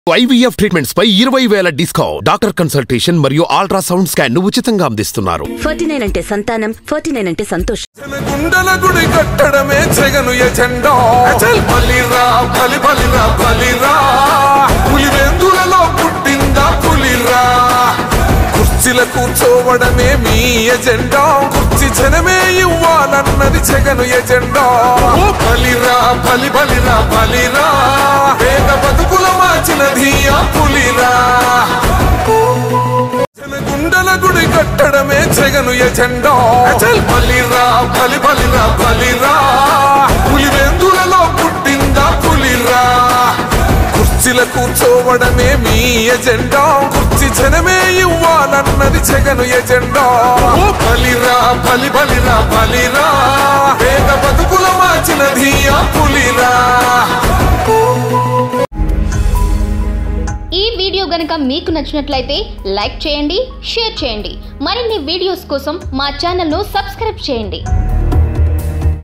IVF treatments పై ఇరవై వేల డిస్కౌంట్ డాక్టర్ కన్సల్టేషన్ మరియు అల్ట్రాసౌండ్ స్కాన్ ను ఉచితంగా అందిస్తున్నారు ఫార్టీ నైన్ అంటే సంతానం ఫార్టీ నైన్ అంటే సంతోషం జన గుండెల గుడి కట్టడమే జగను ఎజెండా అచల్ బలిరా బలి బలిరా బలిరా పులివెందులలో పుట్టిందా పులిరా కుర్చీల కూర్చోవడమే మీ ఎజెండా కుర్చీ జనమే ఇవ్వాలన్నది జగను ఎజెండా ఓ బలిరా బలి బలిరా బలిరా పేద బతుకుల మార్చినది ఆ పులిరా జన గుండెల గుడి కట్టడమే జగను ఎజెండా అచల్ బలిరా బలి బలిరా బలిరా పులివెందులలో పుట్టిందా పులిరా కుర్చీల కూర్చోవడమే మీ ఎజెండా కుర్చీ జనమే ఇవ్వాలన్నది జగను ఎజెండా ఓ బలిరా బలి బలిరా బలిరా పేద బతుకుల మార్చినది ఆ పులిరా ఈ వీడియో గనక మీకు నచ్చినట్లయితే లైక్ చేయండి షేర్ చేయండి మరిన్ని వీడియోస్ కోసం మా ఛానల్ను సబ్స్క్రైబ్ చేయండి